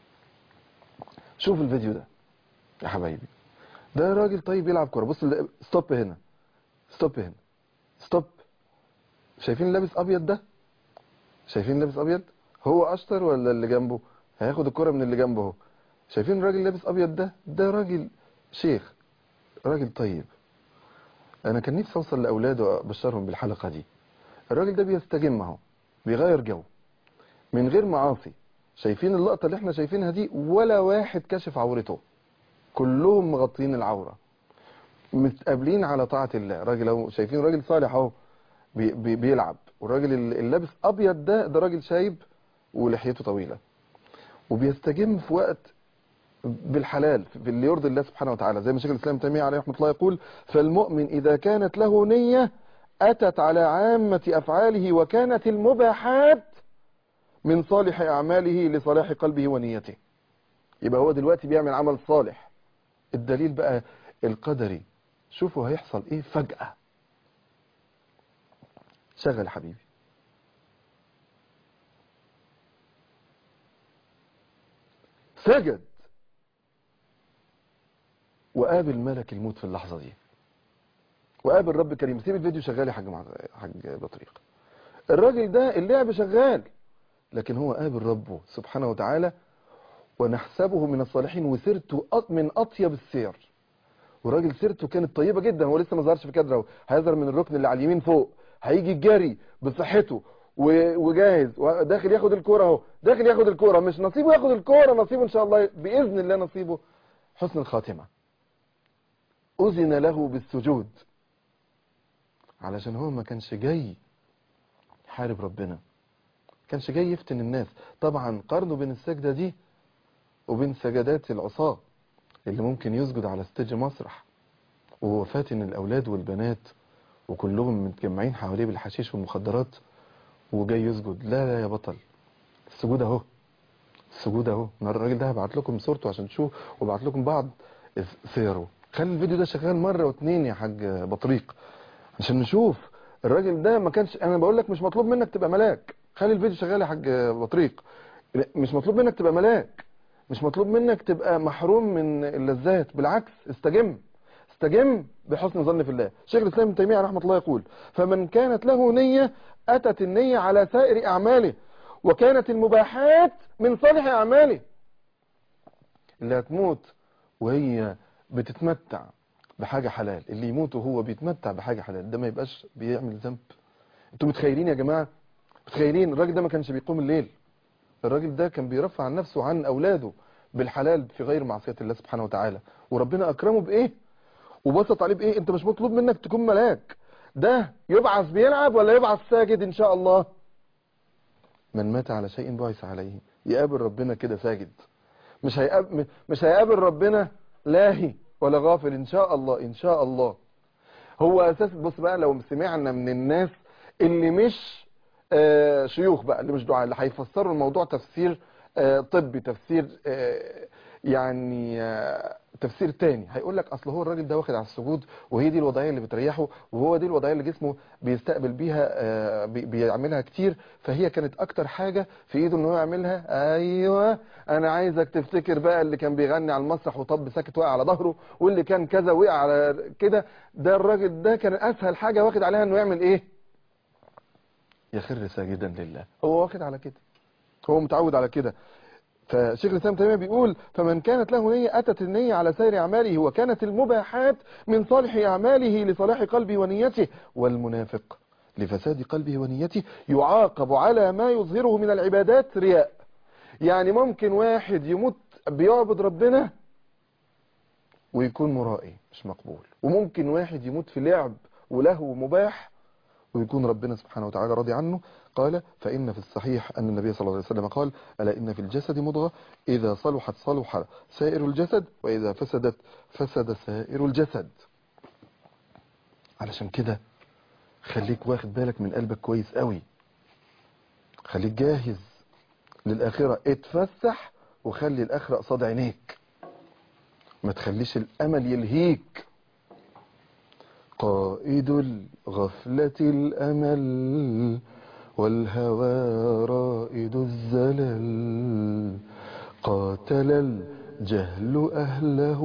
شوف الفيديو ده يا حبايبي ده راجل طيب يلعب كورة بص ال- ستوب هنا ستوب هنا ستوب شايفين اللابس أبيض ده شايفين لابس أبيض هو أشطر ولا اللي جنبه هياخد الكرة من اللي جنبه اهو شايفين الراجل لابس أبيض ده ده راجل شيخ راجل طيب انا كان نفسي اوصل لاولادي وابشرهم بالحلقه دي الراجل ده بيستجم اهو بيغير جو من غير معاصي شايفين اللقطه اللي احنا شايفينها دي ولا واحد كشف عورته كلهم مغطين العوره متقابلين على طاعه الله راجل اهو شايفين راجل صالح اهو بي بي بيلعب والراجل اللي لابس ابيض ده ده راجل شايب ولحيته طويله وبيستجم في وقت بالحلال في اللي يرضي الله سبحانه وتعالى زي ما شيخ الاسلام تيميه عليه رحمه الله يقول فالمؤمن اذا كانت له نيه أتت على عامة أفعاله وكانت المباحات من صالح أعماله لصلاح قلبه ونيته يبقى هو دلوقتي بيعمل عمل صالح الدليل بقى القدري شوفوا هيحصل ايه فجأة شغل يا حبيبي سجد وقابل ملك الموت في اللحظة دي وقابل رب كريم سيب الفيديو شغال يا حاج مع... حاج بطريق الراجل ده اللعب شغال لكن هو قابل ربه سبحانه وتعالى ونحسبه من الصالحين وسيرته أط- من أطيب السير والراجل سيرته كانت طيبة جدا هو لسه ما ظهرش في كادره هيظهر من الركن اللي على اليمين فوق هيجي الجري بصحته و- وجاهز وداخل ياخد الكرة اهو داخل ياخد الكرة مش نصيبه ياخد الكرة نصيبه ان شاء الله بإذن الله نصيبه حسن الخاتمة أذن له بالسجود علشان هو ما كانش جاي يحارب ربنا كانش جاي يفتن الناس طبعا قارنوا بين السجدة دي وبين سجدات العصاة اللي ممكن يسجد على ستيج مسرح وهو فاتن الأولاد والبنات وكلهم متجمعين حواليه بالحشيش والمخدرات وجاي يسجد لا لا يا بطل السجود اهو السجود اهو النهارده الراجل ده هبعت لكم صورته عشان تشوف وابعت لكم بعض سيره خلي الفيديو ده شغال مره واتنين يا حاج بطريق عشان نشوف الراجل ده ما كانش انا بقول لك مش مطلوب منك تبقى ملاك خلي الفيديو شغال يا حاج بطريق مش مطلوب منك تبقى ملاك مش مطلوب منك تبقى محروم من اللذات بالعكس استجم استجم بحسن ظن في الله شيخ الاسلام ابن تيميه رحمه الله يقول فمن كانت له نيه اتت النيه على سائر اعماله وكانت المباحات من صالح اعماله اللي هتموت وهي بتتمتع بحاجة حلال اللي يموت وهو بيتمتع بحاجة حلال ده ما يبقاش بيعمل ذنب انتوا متخيلين يا جماعة متخيلين الراجل ده ما كانش بيقوم الليل الراجل ده كان بيرفع عن نفسه وعن اولاده بالحلال في غير معصية الله سبحانه وتعالى وربنا اكرمه بايه وبسط عليه بايه انت مش مطلوب منك تكون ملاك ده يبعث بيلعب ولا يبعث ساجد ان شاء الله من مات على شيء بعث عليه يقابل ربنا كده ساجد مش هيقابل مش هيقابل ربنا لاهي ولا غافل ان شاء الله ان شاء الله هو اساس بص بقى لو سمعنا من الناس اللي مش آه شيوخ بقى اللي مش دعاء اللي هيفسروا الموضوع تفسير آه طبي تفسير آه يعني تفسير تاني هيقول لك اصل هو الراجل ده واخد على السجود وهي دي الوضعيه اللي بتريحه وهو دي الوضعيه اللي جسمه بيستقبل بيها بيعملها كتير فهي كانت اكتر حاجه في ايده ان هو يعملها ايوه انا عايزك تفتكر بقى اللي كان بيغني على المسرح وطب ساكت وقع على ظهره واللي كان كذا وقع على كده ده الراجل ده كان اسهل حاجه واخد عليها انه يعمل ايه يخر ساجدا لله هو واخد على كده هو متعود على كده فشيخ الاسلام تيميه بيقول فمن كانت له نيه اتت النيه على سائر اعماله وكانت المباحات من صالح اعماله لصلاح قلبه ونيته والمنافق لفساد قلبه ونيته يعاقب على ما يظهره من العبادات رياء يعني ممكن واحد يموت بيعبد ربنا ويكون مرائي مش مقبول وممكن واحد يموت في لعب ولهو مباح ويكون ربنا سبحانه وتعالى راضي عنه قال فإن في الصحيح أن النبي صلى الله عليه وسلم قال ألا إن في الجسد مضغة إذا صلحت صلح سائر الجسد وإذا فسدت فسد سائر الجسد علشان كده خليك واخد بالك من قلبك كويس قوي خليك جاهز للآخرة اتفسح وخلي الآخرة قصاد عينيك ما تخليش الأمل يلهيك قائد الغفلة الأمل والهوى رائد الزلل قاتل الجهل أهله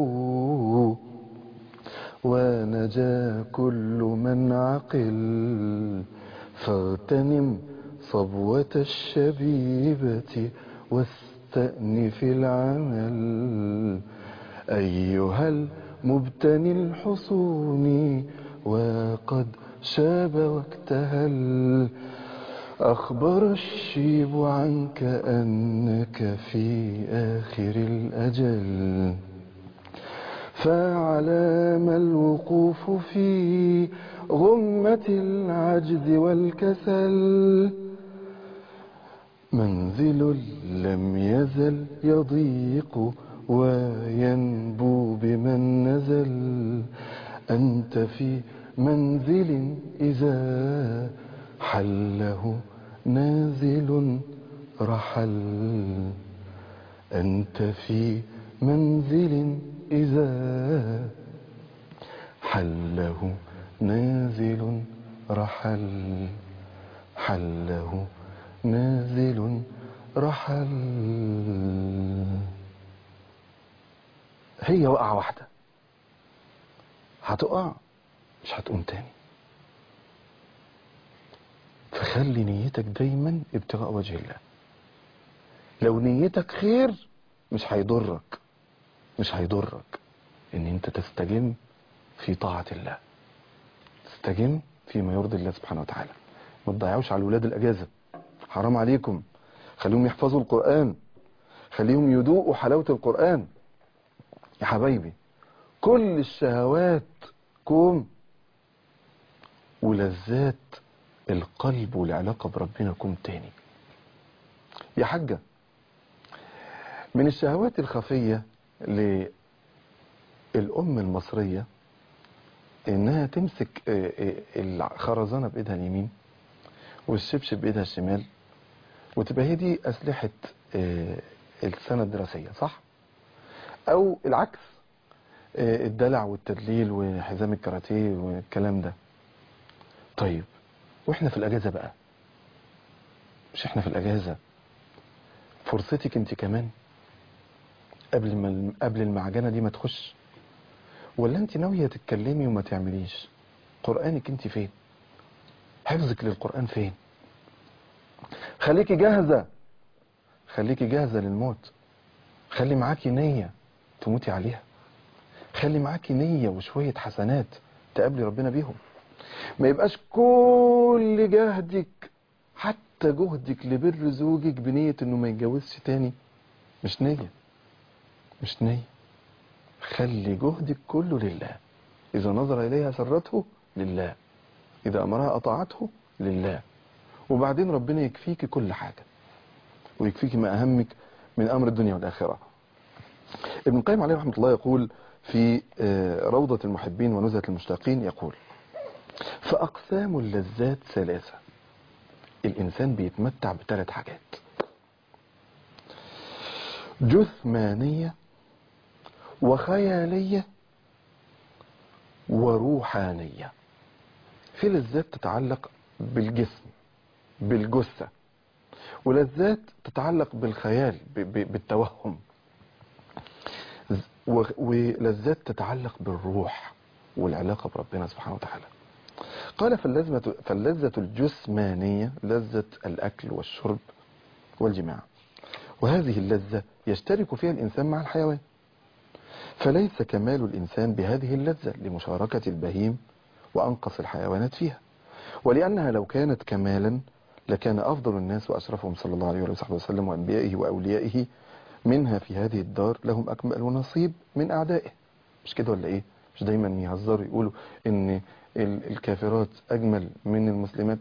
ونجا كل من عقل فاغتنم صبوة الشبيبة واستأنف العمل أيها المبتني الحصون وقد شاب واكتهل أخبر الشيب عنك أنك في آخر الأجل فعلام الوقوف في غمة العجز والكسل منزل لم يزل يضيق وينبو بمن نزل أنت في منزل إذا حله نازل رحل أنت في منزل إذا حله نازل رحل حله نازل رحل هي وقعة واحدة هتقع مش هتقوم تاني فخلي نيتك دايما ابتغاء وجه الله لو نيتك خير مش هيضرك مش هيضرك ان انت تستجم في طاعة الله تستجم فيما يرضي الله سبحانه وتعالى ما تضيعوش على الولاد الاجازة حرام عليكم خليهم يحفظوا القرآن خليهم يذوقوا حلاوة القرآن يا حبايبي كل الشهوات كوم ولذات القلب والعلاقة بربنا كوم تاني يا حاجة من الشهوات الخفية للأم المصرية إنها تمسك آه، آه، الخرزانة بإيدها اليمين والشبشب بإيدها الشمال وتبقى هي دي أسلحة آه، السنة الدراسية صح؟ أو العكس آه، الدلع والتدليل وحزام الكاراتيه والكلام ده طيب واحنا في الاجازه بقى مش احنا في الاجازه فرصتك انت كمان قبل ما قبل المعجنه دي ما تخش ولا انت ناويه تتكلمي وما تعمليش قرانك انت فين حفظك للقران فين خليكي جاهزه خليكي جاهزه للموت خلي معاكي نيه تموتي عليها خلي معاكي نيه وشويه حسنات تقابلي ربنا بيهم ما يبقاش كل جهدك حتى جهدك لبر زوجك بنية انه ما يتجوزش تاني مش نية مش نية خلي جهدك كله لله إذا نظر إليها سرته لله إذا أمرها أطاعته لله وبعدين ربنا يكفيك كل حاجة ويكفيك ما أهمك من أمر الدنيا والآخرة ابن القيم عليه رحمة الله يقول في آه، روضة المحبين ونزهة المشتاقين يقول فأقسام اللذات ثلاثة الإنسان بيتمتع بثلاث حاجات جثمانية وخيالية وروحانية في لذات تتعلق بالجسم بالجثة ولذات تتعلق بالخيال ب- ب- بالتوهم ز- و- ولذات تتعلق بالروح والعلاقة بربنا سبحانه وتعالى قال فاللذة, فاللذة الجسمانية لذة الأكل والشرب والجماع وهذه اللذة يشترك فيها الإنسان مع الحيوان فليس كمال الإنسان بهذه اللذة لمشاركة البهيم وأنقص الحيوانات فيها ولأنها لو كانت كمالا لكان أفضل الناس وأشرفهم صلى الله عليه وصحبه وسلم وأنبيائه وأوليائه منها في هذه الدار لهم أكمل نصيب من أعدائه مش كده ولا إيه مش دايما يهزروا يقولوا إن ال- الكافرات أجمل من المسلمات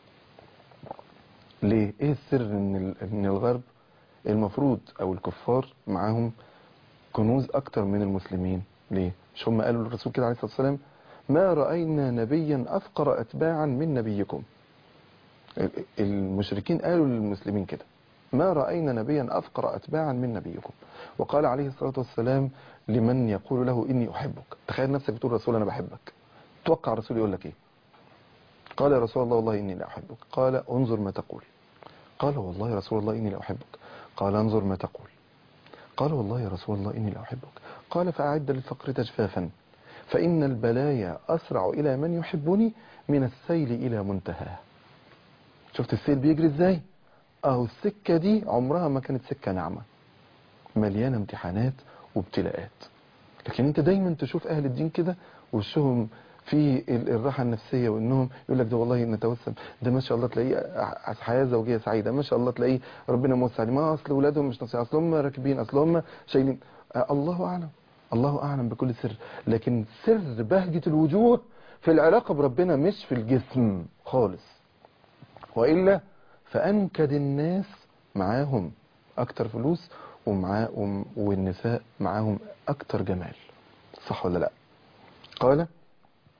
ليه إيه السر إن ال- إن الغرب المفروض أو الكفار معاهم كنوز أكتر من المسلمين ليه مش هم قالوا للرسول كده عليه الصلاة والسلام ما رأينا نبيا أفقر أتباعا من نبيكم ال- المشركين قالوا للمسلمين كده ما رأينا نبيا أفقر أتباعا من نبيكم وقال عليه الصلاة والسلام لمن يقول له إني أحبك تخيل نفسك بتقول رسول أنا بحبك توقع الرسول يقول لك إيه قال يا رسول الله والله إني لا أحبك قال انظر ما تقول قال والله يا رسول الله إني لا أحبك قال انظر ما تقول قال والله يا رسول الله إني لا أحبك قال فأعد للفقر تجفافا فإن البلايا أسرع إلى من يحبني من السيل إلى منتهاه شفت السيل بيجري ازاي اهو السكة دي عمرها ما كانت سكة ناعمة مليانة امتحانات وابتلاءات لكن انت دايما تشوف اهل الدين كده وشهم في ال- الراحة النفسية وانهم يقول لك ده والله نتوسم ده ما شاء الله تلاقيه ع- حياة زوجية سعيدة ما شاء الله تلاقيه ربنا موسع عليه ما اصل اولادهم مش نصيحة اصل هم راكبين اصل هم شايلين آه، الله اعلم الله اعلم بكل سر لكن سر بهجة الوجوه في العلاقة بربنا مش في الجسم خالص وإلا فأنكد الناس معاهم أكتر فلوس ومعاه وم- والنساء معاهم أكتر جمال صح ولا لا قال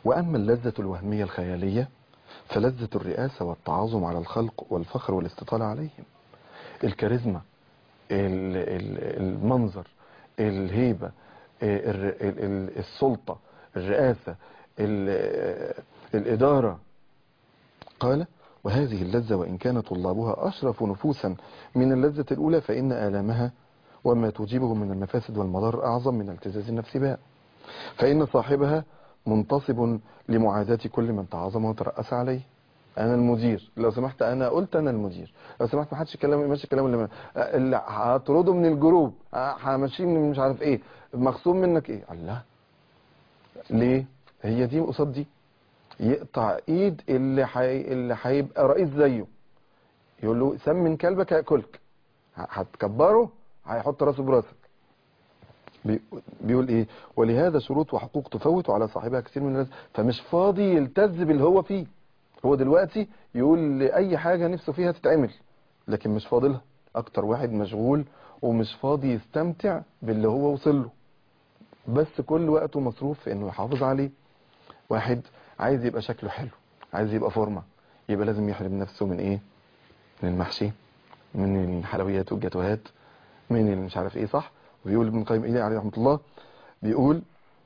وأما اللذة الوهمية الخيالية فلذة الرئاسة والتعاظم على الخلق والفخر والاستطالة عليهم الكاريزما ال- ال- المنظر الهيبة ال- ال- ال- السلطة الرئاسة ال- الإدارة قال وهذه اللذة وإن كان طلابها أشرف نفوسا من اللذة الأولى فإن آلامها وما توجبه من المفاسد والمضار أعظم من التزاز النفس بها فإن صاحبها منتصب لمعاداة كل من تعاظم وترأس عليه أنا المدير لو سمحت أنا قلت أنا المدير لو سمحت ما حدش يكلم ماشي الكلام اللي, اللي هطرده من الجروب همشيه من مش عارف إيه مخصوم منك إيه الله ليه هي دي قصاد دي يقطع ايد اللي حي... اللي هيبقى رئيس زيه يقول له سمن كلبك هياكلك ه- هتكبره هيحط راسه براسك بي- بيقول ايه ولهذا شروط وحقوق تفوت على صاحبها كثير من الناس فمش فاضي يلتز باللي هو فيه هو دلوقتي يقول لأي حاجة نفسه فيها تتعمل لكن مش فاضلها اكتر واحد مشغول ومش فاضي يستمتع باللي هو وصل له بس كل وقته مصروف في انه يحافظ عليه واحد عايز يبقى شكله حلو عايز يبقى فورمه يبقى لازم يحرم نفسه من ايه من المحشي من الحلويات والجاتوهات من اللي مش عارف ايه صح وبيقول ابن القيم إيه عليه رحمه الله بيقول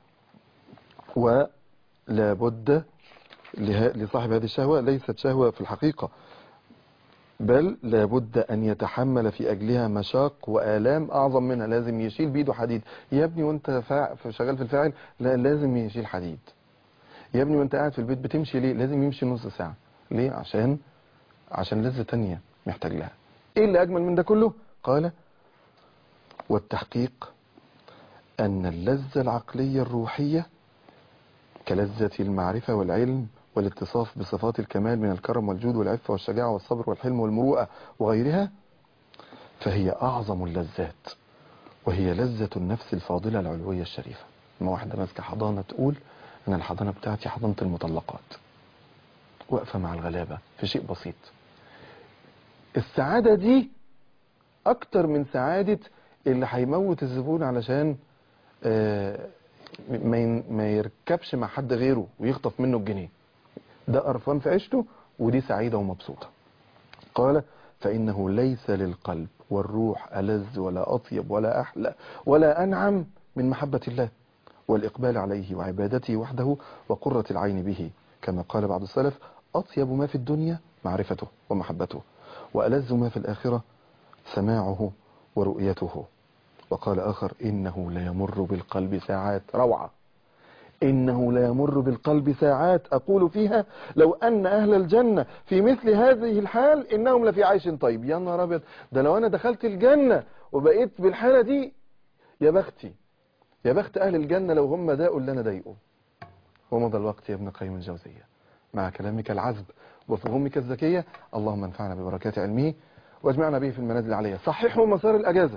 ولا بد له- لصاحب هذه الشهوة ليست شهوة في الحقيقة بل لابد أن يتحمل في أجلها مشاق وآلام أعظم منها لازم يشيل بيده حديد يا ابني وانت فاع- شغال في الفاعل لا لازم يشيل حديد يا ابني وانت قاعد في البيت بتمشي ليه لازم يمشي نص ساعة ليه عشان عشان لذة تانية محتاج لها ايه اللي اجمل من ده كله قال والتحقيق ان اللذة العقلية الروحية كلذة المعرفة والعلم والاتصاف بصفات الكمال من الكرم والجود والعفة والشجاعة والصبر والحلم والمروءة وغيرها فهي أعظم اللذات وهي لذة النفس الفاضلة العلوية الشريفة ما واحدة ماسكة حضانة تقول أنا الحضانة بتاعتي حضانة المطلقات واقفة مع الغلابة في شيء بسيط السعادة دي أكتر من سعادة اللي هيموت الزبون علشان آه، ما ين- ما يركبش مع حد غيره ويخطف منه الجنيه ده قرفان في عيشته ودي سعيدة ومبسوطة قال فإنه ليس للقلب والروح ألذ ولا أطيب ولا أحلى ولا أنعم من محبة الله والإقبال عليه وعبادته وحده وقرة العين به كما قال بعض السلف أطيب ما في الدنيا معرفته ومحبته وألذ ما في الآخرة سماعه ورؤيته وقال آخر إنه لا يمر بالقلب ساعات روعة إنه لا يمر بالقلب ساعات أقول فيها لو أن أهل الجنة في مثل هذه الحال إنهم لفي عيش طيب يا نهار أبيض ده لو أنا دخلت الجنة وبقيت بالحالة دي يا بختي يا بخت أهل الجنة لو هم داقوا اللي أنا ضايقه ومضى الوقت يا ابن قيم الجوزية مع كلامك العذب وفهومك الذكية اللهم انفعنا ببركات علمه واجمعنا به في المنازل العليا صححوا مسار الأجازة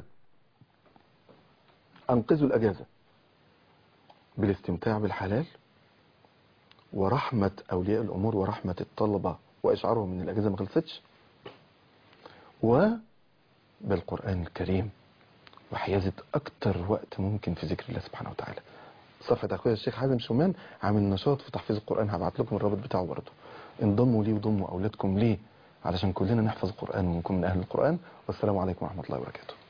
أنقذوا الأجازة بالاستمتاع بالحلال ورحمة أولياء الأمور ورحمة الطلبة وإشعارهم من الأجازة ما خلصتش وبالقرآن الكريم وحيازة أكتر وقت ممكن في ذكر الله سبحانه وتعالى صفحة أخويا الشيخ حازم شومان عامل نشاط في تحفيظ القرآن هبعت لكم الرابط بتاعه برضه انضموا ليه وضموا أولادكم ليه علشان كلنا نحفظ القرآن ونكون من أهل القرآن والسلام عليكم ورحمة الله وبركاته